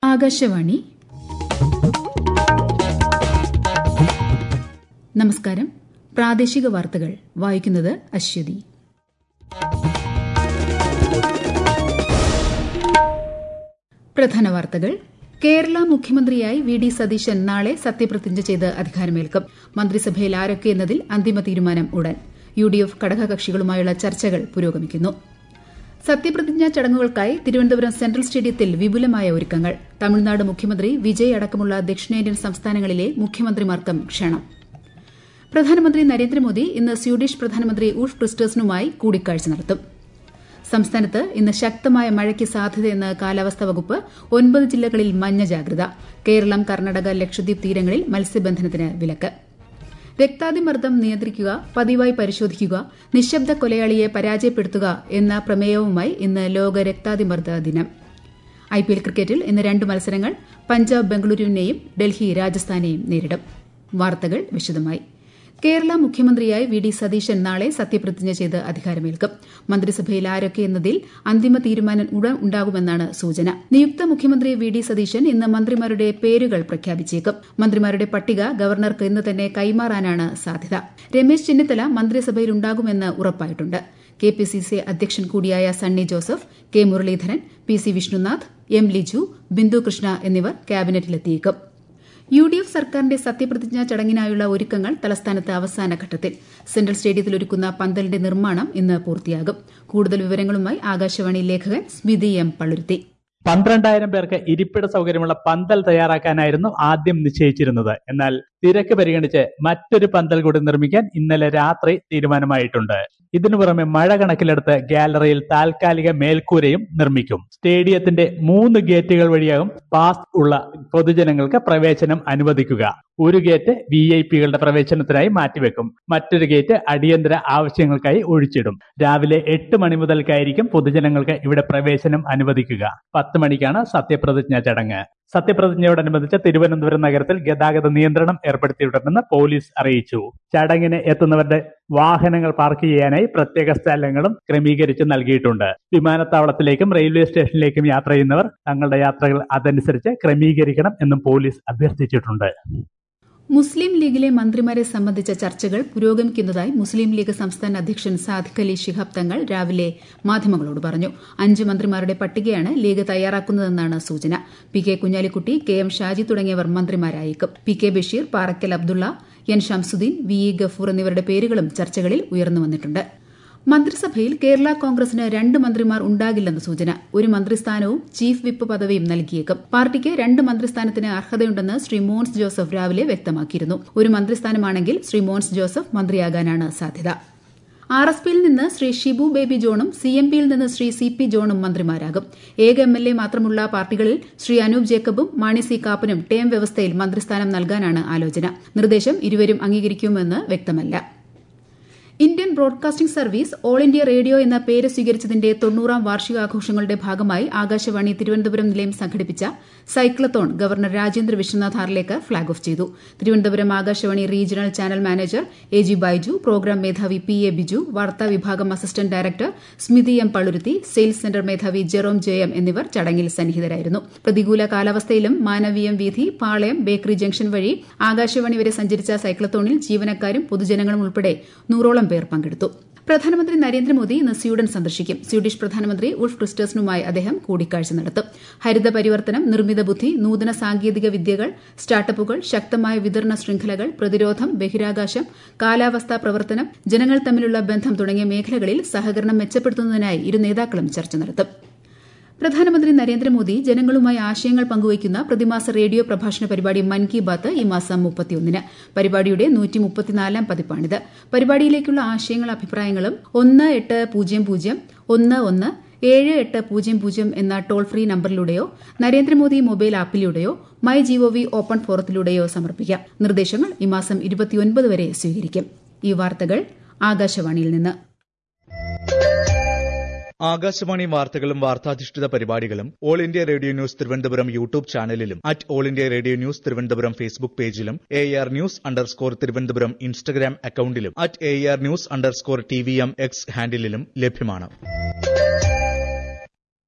ആകാശവാണി നമസ്കാരം പ്രാദേശിക വാർത്തകൾ വായിക്കുന്നത് അശ്വതി പ്രധാന വാർത്തകൾ കേരള മുഖ്യമന്ത്രിയായി വി ഡി സതീശൻ നാളെ സത്യപ്രതിജ്ഞ ചെയ്ത് അധികാരമേൽക്കും മന്ത്രിസഭയിൽ ആരൊക്കെ എന്നതിൽ അന്തിമ തീരുമാനം ഉടൻ യു ഡി എഫ് ഘടകകക്ഷികളുമായുള്ള ചർച്ചകൾ പുരോഗമിക്കുന്നു സത്യപ്രതിജ്ഞാ ചടങ്ങുകൾക്കായി തിരുവനന്തപുരം സെൻട്രൽ സ്റ്റേഡിയത്തിൽ വിപുലമായ ഒരുക്കങ്ങൾ തമിഴ്നാട് മുഖ്യമന്ത്രി വിജയ് അടക്കമുള്ള ദക്ഷിണേന്ത്യൻ സംസ്ഥാനങ്ങളിലെ മുഖ്യമന്ത്രിമാർക്കും ക്ഷണം പ്രധാനമന്ത്രി നരേന്ദ്രമോദി ഇന്ന് സ്വീഡിഷ് പ്രധാനമന്ത്രി ഉൾഫ് ക്രിസ്റ്റേഴ്സനുമായി കൂടിക്കാഴ്ച നടത്തും സംസ്ഥാനത്ത് ഇന്ന് ശക്തമായ മഴയ്ക്ക് സാധ്യതയെന്ന് കാലാവസ്ഥാ വകുപ്പ് ഒൻപത് ജില്ലകളിൽ മഞ്ഞ ജാഗ്രത കേരളം കർണാടക ലക്ഷദ്വീപ് തീരങ്ങളിൽ മത്സ്യബന്ധനത്തിന് വിലക്ക് രക്താതിമർദ്ദം നിയന്ത്രിക്കുക പതിവായി പരിശോധിക്കുക നിശബ്ദ കൊലയാളിയെ പരാജയപ്പെടുത്തുക എന്ന പ്രമേയവുമായി ഇന്ന് ലോക രക്താതിമർദ്ദ ദിനം ഐപിഎൽ ക്രിക്കറ്റിൽ ഇന്ന് രണ്ട് മത്സരങ്ങൾ പഞ്ചാബ് ബംഗളൂരുവിനെയും ഡൽഹി രാജസ്ഥാനെയും നേരിടും വാർത്തകൾ വിശദമായി കേരള മുഖ്യമന്ത്രിയായി വി ഡി സതീശൻ നാളെ സത്യപ്രതിജ്ഞ ചെയ്ത് അധികാരമേൽക്കും മന്ത്രിസഭയിൽ ആരൊക്കെ എന്നതിൽ അന്തിമ തീരുമാനം ഉടൻ ഉണ്ടാകുമെന്നാണ് സൂചന നിയുക്ത മുഖ്യമന്ത്രി വി ഡി സതീശൻ ഇന്ന് മന്ത്രിമാരുടെ പേരുകൾ പ്രഖ്യാപിച്ചേക്കും മന്ത്രിമാരുടെ പട്ടിക ഗവർണർക്ക് ഇന്ന് തന്നെ കൈമാറാനാണ് സാധ്യത രമേശ് ചെന്നിത്തല മന്ത്രിസഭയിലുണ്ടാകുമെന്ന് ഉറപ്പായിട്ടുണ്ട് കെ പി സി സി അധ്യക്ഷൻ കൂടിയായ Sunny Joseph K Muraleedharan P C Vishnunath M Liju Bindu Krishna എന്നിവർ ക്യാബിനറ്റിലെത്തിയേക്കും യു ഡി എഫ് സർക്കാരിന്റെ സത്യപ്രതിജ്ഞാ ചടങ്ങിനായുള്ള ഒരുക്കങ്ങൾ തലസ്ഥാനത്ത് അവസാന ഘട്ടത്തിൽ സെൻട്രൽ സ്റ്റേഡിയത്തിൽ ഒരുക്കുന്ന പന്തലിന്റെ നിർമ്മാണം ഇന്ന് പൂർത്തിയാകും കൂടുതൽ വിവരങ്ങളുമായി ആകാശവാണി ലേഖകൻ സ്മിതി എം പള്ളുരുത്തി പന്ത്രണ്ടായിരം പേർക്ക് ഇരിപ്പിട സൗകര്യമുള്ള പന്തൽ തയ്യാറാക്കാനായിരുന്നു ആദ്യം നിശ്ചയിച്ചിരുന്നത് എന്നാൽ തിരക്ക് പരിഗണിച്ച് മറ്റൊരു പന്തൽ കൂടി നിർമ്മിക്കാൻ ഇന്നലെ രാത്രി തീരുമാനമായിട്ടുണ്ട് ഇതിനു പുറമെ മഴ കണക്കിലെടുത്ത് ഗാലറിയിൽ താൽക്കാലിക മേൽക്കൂരയും നിർമ്മിക്കും സ്റ്റേഡിയത്തിന്റെ മൂന്ന് ഗേറ്റുകൾ വഴിയാകും പാസ് ഉള്ള പൊതുജനങ്ങൾക്ക് പ്രവേശനം അനുവദിക്കുക ഒരു ഗേറ്റ് വി ഐ പികളുടെ പ്രവേശനത്തിനായി മാറ്റിവെക്കും മറ്റൊരു ഗേറ്റ് അടിയന്തര ആവശ്യങ്ങൾക്കായി ഒഴിച്ചിടും രാവിലെ എട്ട് മണി മുതൽക്കായിരിക്കും പൊതുജനങ്ങൾക്ക് ഇവിടെ പ്രവേശനം അനുവദിക്കുക പത്ത് മണിക്കാണ് സത്യപ്രതിജ്ഞാ ചടങ്ങ് സത്യപ്രതിജ്ഞയോടനുബന്ധിച്ച് തിരുവനന്തപുരം നഗരത്തിൽ ഗതാഗത നിയന്ത്രണം ഏർപ്പെടുത്തിയിട്ടുണ്ടെന്ന് പോലീസ് അറിയിച്ചു ചടങ്ങിന് എത്തുന്നവരുടെ വാഹനങ്ങൾ പാർക്ക് ചെയ്യാനായി പ്രത്യേക സ്ഥലങ്ങളും ക്രമീകരിച്ച് നൽകിയിട്ടുണ്ട് വിമാനത്താവളത്തിലേക്കും റെയിൽവേ സ്റ്റേഷനിലേക്കും യാത്ര ചെയ്യുന്നവർ തങ്ങളുടെ യാത്രകൾ അതനുസരിച്ച് ക്രമീകരിക്കണം എന്നും പോലീസ് അഭ്യർത്ഥിച്ചിട്ടുണ്ട് മുസ്ലിം ലീഗിലെ മന്ത്രിമാരെ സംബന്ധിച്ച ചർച്ചകൾ പുരോഗമിക്കുന്നതായി മുസ്ലിം ലീഗ് സംസ്ഥാന അധ്യക്ഷൻ സാദിഖ് അലി ശിഹാബ് തങ്ങൾ രാവിലെ മാധ്യമങ്ങളോട് പറഞ്ഞു അഞ്ച് മന്ത്രിമാരുടെ പട്ടികയാണ് ലീഗ് തയ്യാറാക്കുന്നതെന്നാണ് സൂചന P K Kunhalikutty K M Shaji തുടങ്ങിയവർ മന്ത്രിമാരായേക്കും P K Basheer Parakkal Abdulla N Shamsuddin V E Gafoor എന്നിവരുടെ പേരുകളും ചർച്ചകളിൽ ഉയർന്നു വന്നിട്ടുണ്ട് മന്ത്രിസഭയിൽ കേരള കോൺഗ്രസിന് രണ്ട് മന്ത്രിമാർ ഉണ്ടാകില്ലെന്ന് സൂചന ഒരു മന്ത്രിസ്ഥാനവും ചീഫ് വിപ്പ് പദവിയും നൽകിയേക്കും പാർട്ടിക്ക് രണ്ട് മന്ത്രിസ്ഥാനത്തിന് അർഹതയുണ്ടെന്ന് ശ്രീ മോൻസ് ജോസഫ് രാവിലെ വ്യക്തമാക്കിയിരുന്നു ഒരു മന്ത്രിസ്ഥാനമാണെങ്കിൽ ശ്രീ മോൻസ് ജോസഫ് മന്ത്രിയാകാനാണ് സാധ്യത ആർ എസ് പിയിൽ നിന്ന് ശ്രീ ഷിബു ബേബി ജോണും സി എം പിയിൽ നിന്ന് ശ്രീ സി പി ജോണും മന്ത്രിമാരാകും ഏക എം എൽ എ മാത്രമുള്ള പാർട്ടികളിൽ ശ്രീ അനൂപ് ജേക്കബും മാണി സി കാപ്പനും ടേം വ്യവസ്ഥയിൽ മന്ത്രിസ്ഥാനം നൽകാനാണ് ആലോചന നിർദ്ദേശം ഇരുവരും അംഗീകരിക്കുമെന്ന് വ്യക്തമല്ല Indian broadcasting service all India radio എന്ന പേര് സ്വീകരിച്ചതിന്റെ തൊണ്ണൂറാം വാർഷികാഘോഷങ്ങളുടെ ഭാഗമായി ആകാശവാണി തിരുവനന്തപുരം നിലയം സംഘടിപ്പിച്ച സൈക്ലത്തോൺ ഗവർണർ രാജേന്ദ്ര വിശ്വനാഥ് ഹാറിലേക്ക് ഫ്ളാഗ് ഓഫ് ചെയ്തു Thiruvananthapuram Akashvani regional channel manager A G Baiju programme മേധാവി പി എ ബിജു വാർത്താ വിഭാഗം assistant director Smithi M Palluruthy sales centre മേധാവി ജെറോം ജയം എന്നിവർ ചടങ്ങിൽ സന്നിഹിതരായിരുന്നു പ്രതികൂല കാലാവസ്ഥയിലും മാനവീയം വീഥി പാളയം ബേക്കറി ജംഗ്ഷൻ വഴി ആകാശവാണി വരെ സഞ്ചരിച്ച സൈക്ലത്തോണിൽ ജീവനക്കാരും പൊതുജനങ്ങളും ഉൾപ്പെടെ നൂറോളം പേർ പങ്കെടുത്തു പ്രധാനമന്ത്രി നരേന്ദ്രമോദി ഇന്ന് സ്വീഡൻ സന്ദർശിക്കും സ്വീഡിഷ് പ്രധാനമന്ത്രി ഉൾഫ് ക്രിസ്റ്റേഴ്സനുമായി അദ്ദേഹം കൂടിക്കാഴ്ച നടത്തും ഹരിത പരിവർത്തനം നിർമ്മിത ബുദ്ധി നൂതന സാങ്കേതിക വിദ്യകൾ സ്റ്റാർട്ടപ്പുകൾ ശക്തമായ വിതരണ ശൃംഖലകൾ പ്രതിരോധം ബഹിരാകാശം കാലാവസ്ഥാ പ്രവർത്തനം ജനങ്ങൾ തമ്മിലുള്ള ബന്ധം തുടങ്ങിയ മേഖലകളിൽ സഹകരണം മെച്ചപ്പെടുത്തുന്നതിനായി ഇരു നേതാക്കളും ചർച്ച നടത്തും പ്രധാനമന്ത്രി നരേന്ദ്രമോദി ജനങ്ങളുമായി ആശയങ്ങൾ പങ്കുവയ്ക്കുന്ന പ്രതിമാസ റേഡിയോ പ്രഭാഷണ പരിപാടി മൻ കി ബാത്ത് ഈ മാസം മുപ്പത്തിയൊന്നിന് പരിപാടിയുടെ നൂറ്റി മുപ്പത്തിനാലാം പതിപ്പാണിത് പരിപാടിയിലേക്കുള്ള ആശയങ്ങളും അഭിപ്രായങ്ങളും ഒന്ന് എട്ട് പൂജ്യം പൂജ്യം ഒന്ന് ഒന്ന് ഏഴ് എട്ട് പൂജ്യം പൂജ്യം എന്ന toll free നമ്പറിലൂടെയോ Narendra Modi mobile ആപ്പിലൂടെയോ my G O V open ഫോറത്തിലൂടെയോ സമർപ്പിക്കാം നിർദ്ദേശങ്ങൾ ഈ മാസം ഇരുപത്തിയൊൻപത് വരെ സ്വീകരിക്കും ഈ വാർത്തകൾ ആകാശവാണിയിൽ നിന്ന് ആകാശവാണി വാർത്തകളും വാർത്താധിഷ്ഠിത പരിപാടികളും all India radio news Thiruvananthapuram YouTube ചാനലിലും at all India radio news Thiruvananthapuram Facebook പേജിലും A R news underscore Thiruvananthapuram Instagram അക്കൌണ്ടിലും at A R news underscore T V M X ഹാൻഡിലും ലഭ്യമാണ്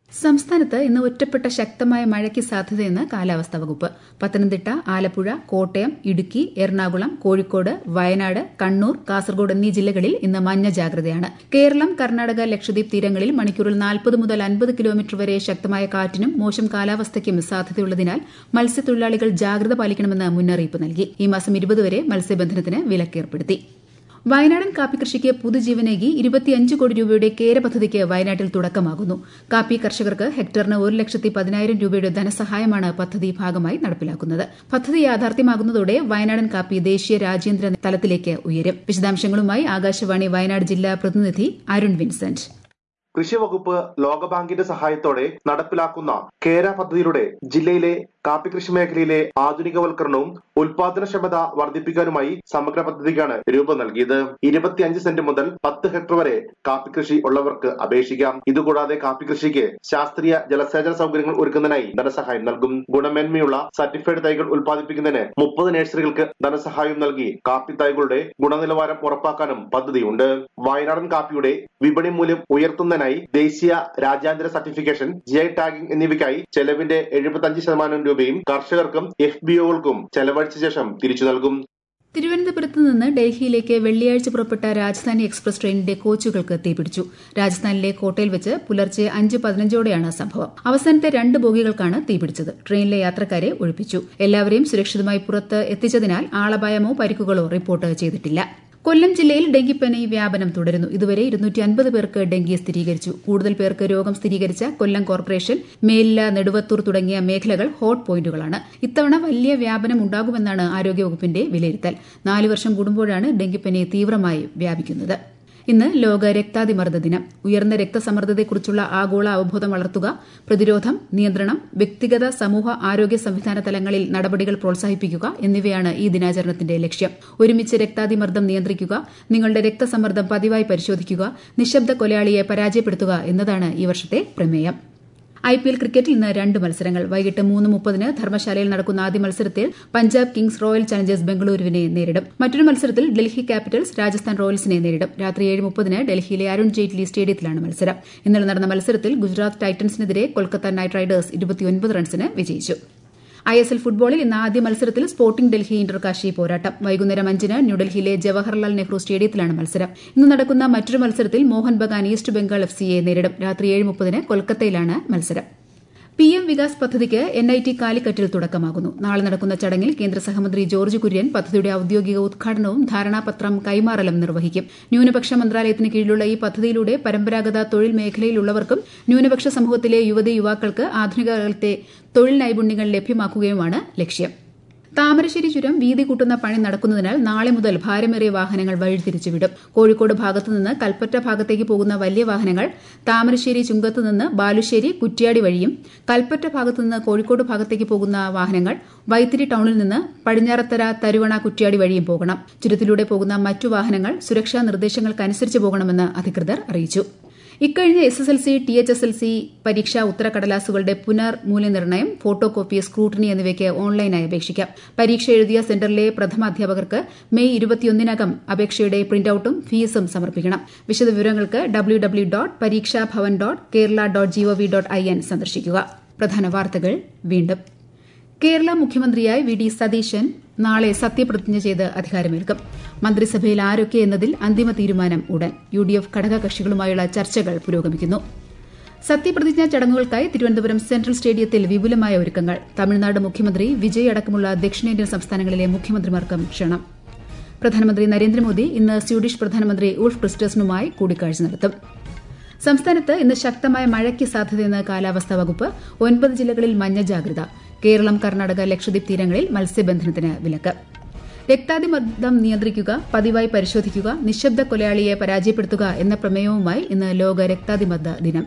സംസ്ഥാനത്ത് ഇന്ന് ഒറ്റപ്പെട്ട ശക്തമായ മഴയ്ക്ക് സാധ്യതയെന്ന് കാലാവസ്ഥാ വകുപ്പ് പത്തനംതിട്ട ആലപ്പുഴ കോട്ടയം ഇടുക്കി എറണാകുളം കോഴിക്കോട് വയനാട് കണ്ണൂർ കാസർഗോഡ് എന്നീ ജില്ലകളിൽ ഇന്ന് മഞ്ഞ ജാഗ്രതയാണ് കേരളം കർണാടക ലക്ഷദ്വീപ് തീരങ്ങളിൽ മണിക്കൂറിൽ നാൽപ്പത് മുതൽ അൻപത് കിലോമീറ്റർ വരെ ശക്തമായ കാറ്റിനും മോശം കാലാവസ്ഥയ്ക്കും സാധ്യതയുള്ളതിനാൽ മത്സ്യത്തൊഴിലാളികൾ ജാഗ്രത പാലിക്കണമെന്ന് മുന്നറിയിപ്പ് നൽകി ഈ മാസം ഇരുപത് വരെ മത്സ്യബന്ധനത്തിന് വിലക്കേർപ്പെടുത്തി വയനാടൻ കാപ്പി കൃഷിക്ക് പുതുജീവനേകി ഇരുപത്തിയഞ്ച് കോടി രൂപയുടെ കേര പദ്ധതിക്ക് വയനാട്ടിൽ തുടക്കമാകുന്നു കാപ്പി കർഷകർക്ക് ഹെക്ടറിന് ഒരു ലക്ഷത്തി പതിനായിരം രൂപയുടെ ധനസഹായമാണ് പദ്ധതി ഭാഗമായി നടപ്പിലാക്കുന്നത് പദ്ധതി യാഥാർത്ഥ്യമാകുന്നതോടെ വയനാടൻ കാപ്പി ദേശീയ രാജ്യാന്തര തലത്തിലേക്ക് ഉയരും വിശദാംശങ്ങളുമായി ആകാശവാണി വയനാട് ജില്ലാ പ്രതിനിധി അരുൺ വിൻസെന്റ് കൃഷി വകുപ്പ് ലോകബാങ്കിന്റെ സഹായത്തോടെ നടപ്പിലാക്കുന്ന കേര പദ്ധതിയിലൂടെ ജില്ലയിലെ കാപ്പി കൃഷി മേഖലയിലെ ആധുനികവൽക്കരണവും ഉൽപാദനക്ഷമത വർദ്ധിപ്പിക്കാനുമായി സമഗ്ര പദ്ധതിക്കാണ് രൂപം നൽകിയത് ഇരുപത്തിയഞ്ച് സെന്റ് മുതൽ പത്ത് ഹെക്ടർ വരെ കാപ്പി കൃഷി ഉള്ളവർക്ക് അപേക്ഷിക്കാം ഇതുകൂടാതെ കാപ്പി കൃഷിക്ക് ശാസ്ത്രീയ ജലസേചന സൗകര്യങ്ങൾ ഒരുക്കുന്നതിനായി ധനസഹായം നൽകും ഗുണമേന്മയുള്ള സർട്ടിഫൈഡ് തൈകൾ ഉൽപ്പാദിപ്പിക്കുന്നതിന് മുപ്പത് നഴ്സറികൾക്ക് ധനസഹായം നൽകി കാപ്പി തൈകളുടെ ഗുണനിലവാരം ഉറപ്പാക്കാനും പദ്ധതിയുണ്ട് വയനാടൻ കാപ്പിയുടെ വിപണി മൂല്യം ഉയർത്തുന്നതിനായി ദേശീയ രാജ്യാന്തര സർട്ടിഫിക്കേഷൻ ജി ഐ ടാഗിംഗ് എന്നിവയ്ക്കായി ചെലവിന്റെ എഴുപത്തഞ്ച് ശതമാനം രൂപയും കർഷകർക്കും എഫ് ബി ഒകൾക്കും ചെലവഴിച്ച ശേഷം തിരിച്ചു നൽകും തിരുവനന്തപുരത്ത് നിന്ന് ഡൽഹിയിലേക്ക് വെള്ളിയാഴ്ച പുറപ്പെട്ട രാജധാനി എക്സ്പ്രസ് ട്രെയിനിന്റെ കോച്ചുകൾക്ക് തീപിടിച്ചു രാജസ്ഥാനിലെ കോട്ടയിൽ വെച്ച് പുലർച്ചെ അഞ്ച് പതിനഞ്ചോടെയാണ് സംഭവം അവസാനത്തെ രണ്ട് ബോഗികൾക്കാണ് തീപിടിച്ചത് ട്രെയിനിലെ യാത്രക്കാരെ ഒഴിപ്പിച്ചു എല്ലാവരെയും സുരക്ഷിതമായി പുറത്ത് എത്തിച്ചതിനാൽ ആളപായമോ പരിക്കുകളോ റിപ്പോർട്ട് ചെയ്തിട്ടില്ല കൊല്ലം ജില്ലയിൽ ഡെങ്കിപ്പനി വ്യാപനം തുടരുന്നു ഇതുവരെ ഇരുന്നൂറ്റി അൻപത് പേർക്ക് ഡെങ്കി സ്ഥിരീകരിച്ചു കൂടുതൽ പേർക്ക് രോഗം സ്ഥിരീകരിച്ച കൊല്ലം കോർപ്പറേഷൻ മേലില നെടുവത്തൂർ തുടങ്ങിയ മേഖലകൾ ഹോട്ട് പോയിന്റുകളാണ് ഇത്തവണ വലിയ വ്യാപനം ഉണ്ടാകുമെന്നാണ് ആരോഗ്യവകുപ്പിന്റെ വിലയിരുത്തൽ നാല് വർഷം കൂടുമ്പോഴാണ് ഡെങ്കിപ്പനി തീവ്രമായി വ്യാപിക്കുന്നത് ഇന്ന് ലോക രക്താതിമർദ്ദ ദിനം ഉയർന്ന രക്തസമ്മർദ്ദത്തെക്കുറിച്ചുള്ള ആഗോള അവബോധം വളർത്തുക പ്രതിരോധം നിയന്ത്രണം വ്യക്തിഗത സമൂഹ ആരോഗ്യ സംവിധാന തലങ്ങളിൽ നടപടികൾ പ്രോത്സാഹിപ്പിക്കുക എന്നിവയാണ് ഈ ദിനാചരണത്തിന്റെ ലക്ഷ്യം ഒരുമിച്ച് രക്താതിമർദ്ദം നിയന്ത്രിക്കുക നിങ്ങളുടെ രക്തസമ്മർദ്ദം പതിവായി പരിശോധിക്കുക നിശബ്ദ കൊലയാളിയെ പരാജയപ്പെടുത്തുക എന്നതാണ് ഈ വർഷത്തെ പ്രമേയം ഐ പി എൽ ക്രിക്കറ്റിൽ ഇന്ന് രണ്ട് മത്സരങ്ങൾ വൈകിട്ട് മൂന്ന് മുപ്പതിന് ധർമ്മശാലയിൽ നടക്കുന്ന ആദ്യ മത്സരത്തിൽ പഞ്ചാബ് കിങ്സ് റോയൽ ചലഞ്ചേഴ്സ് ബംഗളൂരുവിനെ നേരിടും മറ്റൊരു മത്സരത്തിൽ ഡൽഹി ക്യാപിറ്റൽസ് രാജസ്ഥാൻ റോയൽസിനെ നേരിടും രാത്രി ഏഴ് മുപ്പതിന് ഡൽഹിയിലെ അരുൺ ജെയ്റ്റ്ലി സ്റ്റേഡിയത്തിലാണ് മത്സരം ഇന്നലെ നടന്ന മത്സരത്തിൽ ഗുജറാത്ത് ടൈറ്റൻസിനെതിരെ കൊൽക്കത്ത നൈറ്റ് റൈഡേഴ്സ് ഇരുപത്തിയൊൻപത് റൺസിന് വിജയിച്ചു ഐ എസ് എൽ ഫുട്ബോളിൽ ഇന്ന് ആദ്യ മത്സരത്തിൽ സ്പോർട്ടിംഗ് ഡൽഹി ഇന്റർകാശി പോരാട്ടം വൈകുന്നേരം അഞ്ചിന് ന്യൂഡൽഹിയിലെ ജവഹർലാൽ നെഹ്റു സ്റ്റേഡിയത്തിലാണ് മത്സരം ഇന്ന് നടക്കുന്ന മറ്റൊരു മത്സരത്തിൽ മോഹൻ ബഗാൻ ഈസ്റ്റ് ബംഗാൾ എഫ് സിയെ നേരിടും രാത്രി ഏഴ് മുപ്പതിന് കൊൽക്കത്തയിലാണ് മത്സരം പി എം വികാസ് പദ്ധതിക്ക് എൻ ഐ ടി കാലിക്കറ്റിൽ തുടക്കമാകുന്നു നാളെ നടക്കുന്ന ചടങ്ങിൽ കേന്ദ്ര സഹമന്ത്രി ജോർജ് കുര്യൻ പദ്ധതിയുടെ ഔദ്യോഗിക ഉദ്ഘാടനവും ധാരണാപത്രം കൈമാറലും നിർവഹിക്കും ന്യൂനപക്ഷ മന്ത്രാലയത്തിന് കീഴിലുള്ള ഈ പദ്ധതിയിലൂടെ പരമ്പരാഗത തൊഴിൽ മേഖലയിലുള്ളവർക്കും ന്യൂനപക്ഷ സമൂഹത്തിലെ യുവതി യുവാക്കൾക്ക് ആധുനിക കാലത്തെ തൊഴിൽ നൈപുണ്യങ്ങൾ ലഭ്യമാക്കുകയുമാണ് ലക്ഷ്യം താമരശ്ശേരി ചുരം വീതി കൂട്ടുന്ന പണി നടക്കുന്നതിനാൽ നാളെ മുതൽ ഭാരമേറിയ വാഹനങ്ങൾ വഴിതിരിച്ചുവിടും കോഴിക്കോട് ഭാഗത്തുനിന്ന് കൽപ്പറ്റ ഭാഗത്തേക്ക് പോകുന്ന വലിയ വാഹനങ്ങൾ താമരശ്ശേരി ചുങ്കത്ത് നിന്ന് ബാലുശ്ശേരി കുറ്റ്യാടി വഴിയും കൽപ്പറ്റ ഭാഗത്തുനിന്ന് കോഴിക്കോട് ഭാഗത്തേക്ക് പോകുന്ന വാഹനങ്ങൾ വൈത്തിരി ടൌണിൽ നിന്ന് പടിഞ്ഞാറത്തര തരുവണ കുറ്റ്യാടി വഴിയും പോകണം ചുരത്തിലൂടെ പോകുന്ന മറ്റു വാഹനങ്ങൾ സുരക്ഷാ നിർദ്ദേശങ്ങൾക്കനുസരിച്ച് പോകണമെന്ന് അധികൃതർ അറിയിച്ചു ഇക്കഴിഞ്ഞ S S L C T H S L C പരീക്ഷാ ഉത്തരക്കടലാസുകളുടെ പുനർമൂല്യനിർണ്ണയം ഫോട്ടോ കോപ്പി സ്ക്രൂട്ടനി എന്നിവയ്ക്ക് ഓൺലൈനായി അപേക്ഷിക്കാം പരീക്ഷ എഴുതിയ സെന്ററിലെ പ്രഥമാധ്യാപകർക്ക് മെയ് ഇരുപത്തിയൊന്നിനകം അപേക്ഷയുടെ പ്രിന്റൌട്ടും ഫീസും സമർപ്പിക്കണം വിശദവിവരങ്ങൾക്ക് W W dot Pareeksha Bhavan dot Kerala dot gov dot I N സന്ദർശിക്കുക പ്രധാന വാർത്തകൾ വീണ്ടും കേരള മുഖ്യമന്ത്രിയായി വി ഡി സതീശൻ നാളെ സത്യപ്രതിജ്ഞ ചെയ്ത് അധികാരമേൽക്കും മന്ത്രിസഭയിൽ ആരൊക്കെ എന്നതിൽ അന്തിമ തീരുമാനം ഉടൻ യു ഡി എഫ് ഘടകകക്ഷികളുമായുള്ള ചർച്ചകൾ പുരോഗമിക്കുന്നു സത്യപ്രതിജ്ഞാ ചടങ്ങുകൾക്കായി തിരുവനന്തപുരം സെൻട്രൽ സ്റ്റേഡിയത്തിൽ വിപുലമായ ഒരുക്കങ്ങൾ തമിഴ്നാട് മുഖ്യമന്ത്രി വിജയ് അടക്കമുള്ള ദക്ഷിണേന്ത്യൻ സംസ്ഥാനങ്ങളിലെ മുഖ്യമന്ത്രിമാർക്കും ക്ഷണം പ്രധാനമന്ത്രി നരേന്ദ്രമോദി ഇന്ന് സ്വീഡിഷ് പ്രധാനമന്ത്രി ഉൾഫ് ക്രിസ്റ്റേഴ്സനുമായി കൂടിക്കാഴ്ച നടത്തും സംസ്ഥാനത്ത് ഇന്ന് ശക്തമായ മഴയ്ക്ക് സാധ്യതയെന്ന് കാലാവസ്ഥാ വകുപ്പ് ഒൻപത് ജില്ലകളിൽ മഞ്ഞ ജാഗ്രത കേരളം കർണാടക ലക്ഷദ്വീപ് തീരങ്ങളിൽ മത്സ്യബന്ധനത്തിന് വിലക്ക് രക്താതിമർദ്ദം നിയന്ത്രിക്കുക പതിവായി പരിശോധിക്കുക നിശബ്ദ കൊലയാളിയെ പരാജയപ്പെടുത്തുക എന്ന പ്രമേയവുമായി ഇന്ന് ലോക രക്താതിമർദ്ദ ദിനം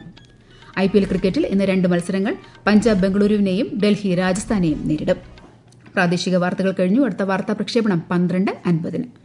ഐ പി എൽ ക്രിക്കറ്റിൽ ഇന്ന് രണ്ട് മത്സരങ്ങൾ പഞ്ചാബ് ബംഗളൂരുവിനെയും ഡൽഹി രാജസ്ഥാനെയും നേരിടും പ്രാദേശിക വാർത്തകൾ കഴിഞ്ഞു അടുത്ത വാർത്താ പ്രക്ഷേപണം പന്ത്രണ്ട് അൻപതിന്